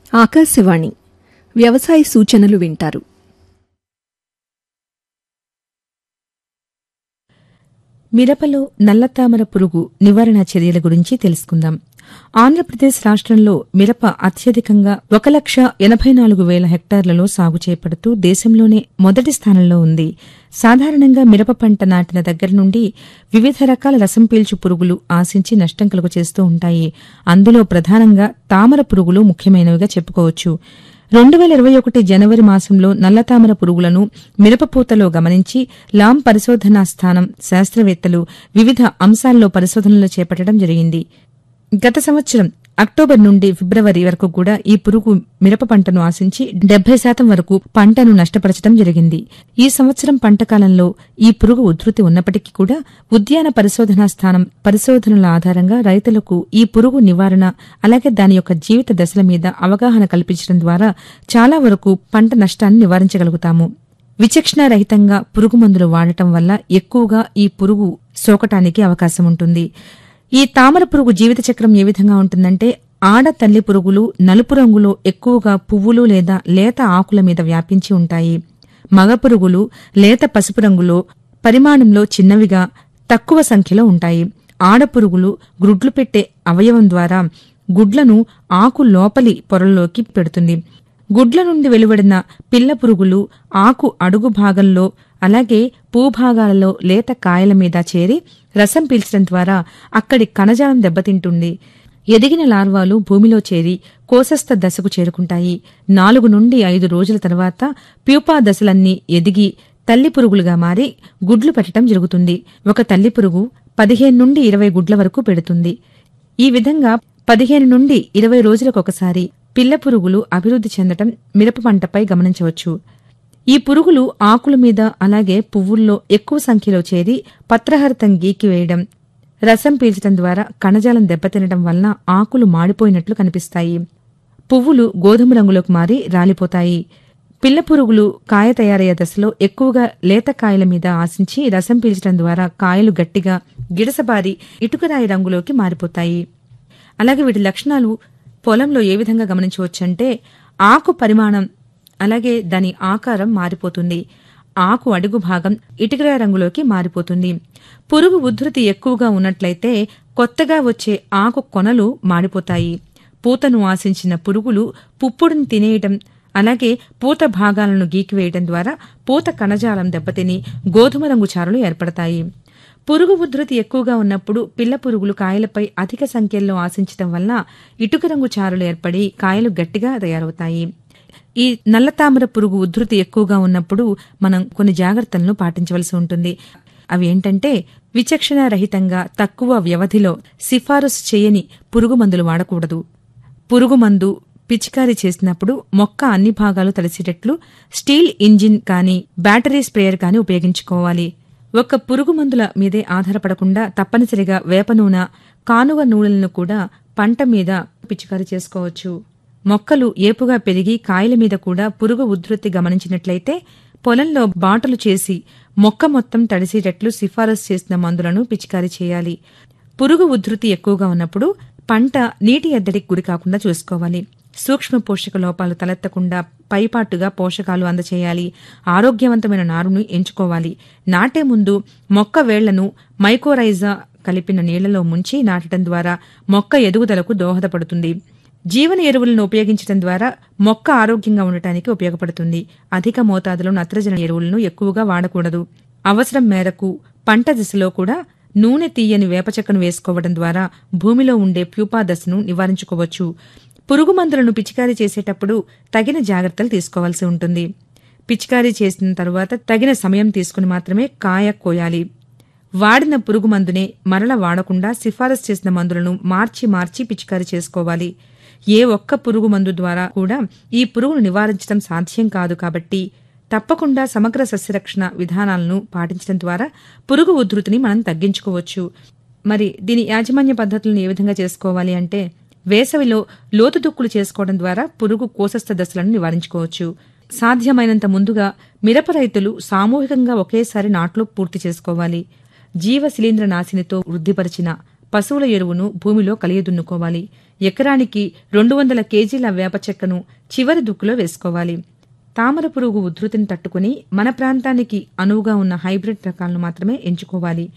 ఆకాశవాణి వ్యవసాయ సూచనలు వింటారు మిరపలో నల్లతామర పురుగు నివారణ చర్యల గురించి తెలుసుకుందాం ఆంధ్రప్రదేశ్ రాష్ట్రంలో మిరప అత్యధికంగా ఒక లక్ష ఎనభై నాలుగు వేల హెక్టార్లలో సాగు చేపడుతూ దేశంలోనే మొదటి స్థానంలో ఉంది సాధారణంగా మిరప పంట నాటిన దగ్గర నుండి వివిధ రకాల రసం పీల్చు పురుగులు ఆశించి నష్టం కలుగు చేస్తూ ఉంటాయి అందులో ప్రధానంగా తామర పురుగులు ముఖ్యమైనవిగా చెప్పుకోవచ్చు రెండు వేల ఇరవై ఒకటి జనవరి మాసంలో నల్లతామర పురుగులను మిరపపూతలో గమనించి లాం పరిశోధనా స్థానం శాస్త్రవేత్తలు వివిధ అంశాల్లో పరిశోధనలు చేపట్టడం జరిగింది గత సంవత్సరం అక్టోబర్ నుండి ఫిబ్రవరి వరకు కూడా ఈ పురుగు మిరప పంటను ఆశించి డెబ్బై శాతం వరకు పంటను నష్టపరచడం జరిగింది ఈ సంవత్సరం పంట కాలంలో ఈ పురుగు ఉధృతి ఉన్నప్పటికీ కూడా ఉద్యాన పరిశోధనా స్థానం పరిశోధనల ఆధారంగా రైతులకు ఈ పురుగు నివారణ అలాగే దాని యొక్క జీవిత దశల మీద అవగాహన కల్పించడం ద్వారా చాలా వరకు పంట నష్టాన్ని నివారించగలుగుతాము విచక్షణ రహితంగా పురుగు మందులు వాడటం వల్ల ఎక్కువగా ఈ పురుగు సోకటానికి అవకాశం ఉంటుంది ఈ తామర పురుగు జీవిత చక్రం ఏ విధంగా ఉంటుందంటే ఆడ తల్లి పురుగులు నలుపు రంగులో ఎక్కువగా పువ్వులు లేదా లేత ఆకుల మీద వ్యాపించి ఉంటాయి మగ పురుగులు లేత పసుపు రంగులో పరిమాణంలో చిన్నవిగా తక్కువ సంఖ్యలో ఉంటాయి ఆడపురుగులు గ్రుడ్లు పెట్టే అవయవం ద్వారా గుడ్లను ఆకు లోపలి పొరల్లోకి పెడుతుంది గుడ్ల నుండి వెలువడిన పిల్ల పురుగులు ఆకు అడుగు భాగంలో అలాగే భూభాగాలలో లేత కాయల మీద చేరి రసం పీల్చడం ద్వారా అక్కడి కణజాలం దెబ్బతింటుంది ఎదిగిన లార్వాలు భూమిలో చేరి కోసస్థ దశకు చేరుకుంటాయి నాలుగు నుండి ఐదు రోజుల తర్వాత ప్యూపా దశలన్నీ ఎదిగి తల్లి పురుగులుగా మారి గుడ్లు పెట్టడం జరుగుతుంది ఒక తల్లి పురుగు పదిహేను నుండి ఇరవై గుడ్ల వరకు పెడుతుంది ఈ విధంగా పదిహేను నుండి ఇరవై రోజులకొకసారి పిల్ల పురుగులు అభివృద్ధి చెందటం మిరప పంటపై గమనించవచ్చు ఈ పురుగులు ఆకుల మీద అలాగే పువ్వుల్లో ఎక్కువ సంఖ్యలో చేరి పత్రహరితం గీకివేయడం రసం పీల్చడం ద్వారా కణజాలం దెబ్బతినడం వలన ఆకులు మాడిపోయినట్లు కనిపిస్తాయి పువ్వులు గోధుమ రంగులోకి మారి రాలిపోతాయి పిల్ల పురుగులు కాయ తయారయ్యే దశలో ఎక్కువగా లేత కాయల మీద ఆశించి రసం పీల్చడం ద్వారా కాయలు గట్టిగా గిడసబారి ఇటుకరాయి రంగులోకి మారిపోతాయి అలాగే వీటి లక్షణాలు పొలంలో ఏ విధంగా గమనించవచ్చంటే ఆకు పరిమాణం అలాగే దాని ఆకారం మారిపోతుంది ఆకు అడుగు భాగం ఇటుకరాయ రంగులోకి మారిపోతుంది పురుగు ఉధృతి ఎక్కువగా ఉన్నట్లయితే కొత్తగా వచ్చే ఆకు కొనలు మాడిపోతాయి పూతను ఆశించిన పురుగులు పుప్పుడుని తినేయటం అలాగే పూత భాగాలను గీకివేయడం ద్వారా పూత కణజాలం దెబ్బతిని గోధుమ రంగు చారలు ఏర్పడతాయి పురుగు ఉధృతి ఎక్కువగా ఉన్నప్పుడు పిల్ల పురుగులు కాయలపై అధిక సంఖ్యలో ఆశించడం వల్ల ఇటుక రంగు చారలు ఏర్పడి కాయలు గట్టిగా తయారవుతాయి ఈ నల్లతామర పురుగు ఉధృతి ఎక్కువగా ఉన్నప్పుడు మనం కొన్ని జాగ్రత్తలను పాటించవలసి ఉంటుంది అవి ఏంటంటే విచక్షణ రహితంగా తక్కువ వ్యవధిలో సిఫారసు చేయని పురుగు మందులు వాడకూడదు పురుగు మందు పిచికారీ చేసినప్పుడు మొక్క అన్ని భాగాలు తడిసేటట్లు స్టీల్ ఇంజిన్ కానీ బ్యాటరీ స్ప్రేయర్ కానీ ఉపయోగించుకోవాలి ఒక పురుగు మందుల మీదే ఆధారపడకుండా తప్పనిసరిగా వేప నూనె కానువ నూనెలను కూడా పంట మీద పిచికారీ చేసుకోవచ్చు మొక్కలు ఏపుగా పెరిగి కాయల మీద కూడా పురుగు ఉధృతి గమనించినట్లయితే పొలంలో బాటలు చేసి మొక్క మొత్తం తడిసేటట్లు సిఫారసు చేసిన మందులను పిచికారీ చేయాలి పురుగు ఉధృతి ఎక్కువగా ఉన్నప్పుడు పంట నీటి ఎద్దడికి గురి కాకుండా చూసుకోవాలి సూక్ష్మ పోషక లోపాలు తలెత్తకుండా పైపాటుగా పోషకాలు అందచేయాలి ఆరోగ్యవంతమైన నారును ఎంచుకోవాలి నాటే ముందు మొక్క వేళ్లను మైకోరైజా కలిపిన నీళ్లలో ముంచి నాటడం ద్వారా మొక్క ఎదుగుదలకు దోహదపడుతుంది జీవన ఎరువులను ఉపయోగించడం ద్వారా మొక్క ఆరోగ్యంగా ఉండటానికి ఉపయోగపడుతుంది అధిక మోతాదులో నత్రజన ఎరువులను ఎక్కువగా వాడకూడదు అవసరం మేరకు పంట దిశలో కూడా నూనె తీయని వేపచెక్కను వేసుకోవడం ద్వారా భూమిలో ఉండే ప్యూపా దశను నివారించుకోవచ్చు పురుగు మందులను పిచికారీ చేసేటప్పుడు తగిన జాగ్రత్తలు తీసుకోవాల్సి ఉంటుంది పిచికారీ చేసిన తరువాత తగిన సమయం తీసుకుని మాత్రమే కాయ కోయాలి వాడిన పురుగు మందునే మరల వాడకుండా సిఫారసు చేసిన మందులను మార్చి మార్చి పిచికారీ చేసుకోవాలి ఏ ఒక్క పురుగు మందు ద్వారా కూడా ఈ పురుగును నివారించడం సాధ్యం కాదు కాబట్టి తప్పకుండా సమగ్ర సస్యరక్షణ విధానాలను పాటించడం ద్వారా పురుగు ఉధృతిని మనం తగ్గించుకోవచ్చు మరి దీని యాజమాన్య పద్ధతులను ఏ విధంగా చేసుకోవాలి అంటే వేసవిలో లోతు దుక్కులు చేసుకోవడం ద్వారా పురుగు కోసస్థ దశలను నివారించుకోవచ్చు సాధ్యమైనంత ముందుగా మిరప రైతులు సామూహికంగా ఒకేసారి నాట్లు పూర్తి చేసుకోవాలి జీవ శిలీంద్ర నాశినితో వృద్ధిపరిచిన పశువుల ఎరువును భూమిలో కలియదున్నుకోవాలి ఎకరానికి రెండు వందల కేజీల వేప చెక్కను చివరి దుక్కులో వేసుకోవాలి తామర పురుగు ఉధృతిని తట్టుకుని మన ప్రాంతానికి అనువుగా ఉన్న హైబ్రిడ్ రకాలను మాత్రమే ఎంచుకోవాలి